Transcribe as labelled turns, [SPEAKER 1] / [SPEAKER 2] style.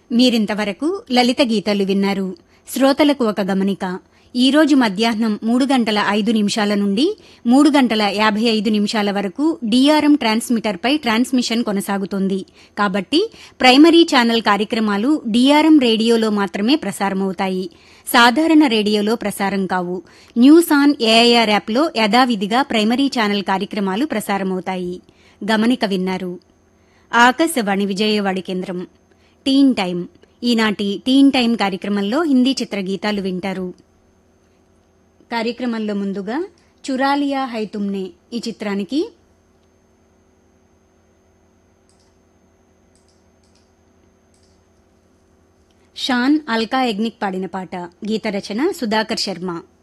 [SPEAKER 1] మీరింతవరకు లలిత గీతాలు విన్నారు శ్రోతలకు ఒక గమనిక ఈ రోజు మధ్యాహ్నం మూడు గంటల ఐదు నిమిషాల నుండి మూడు గంటల యాభై ఐదు నిమిషాల వరకు డీఆర్ఎం ట్రాన్స్మిటర్పై ట్రాన్స్మిషన్ కొనసాగుతుంది కాబట్టి ప్రైమరీ ఛానల్ కార్యక్రమాలు డీఆర్ఎం రేడియోలో మాత్రమే ప్రసారమవుతాయి సాధారణ రేడియోలో ప్రసారం కావు న్యూస్ ఆన్ ఏఐఆర్ యాప్లో యథావిధిగా ప్రైమరీ ఛానల్ కార్యక్రమాలు ప్రసారమవుతాయి గమనిక విన్నారు ఆకాశవాణి విజయవాడి కేంద్రం టీన్ టైం ఈనాటి టీన్ టైం కార్యక్రమంలో హిందీ చిత్ర గీతాలు వింటారు కార్యక్రమంలో ముందుగా చురాలియా హై తుమ్నే ఈ చిత్రానికి షాన్ అల్కా ఎగ్నిక్ పాడిన పాట గీత రచన సుధాకర్ శర్మ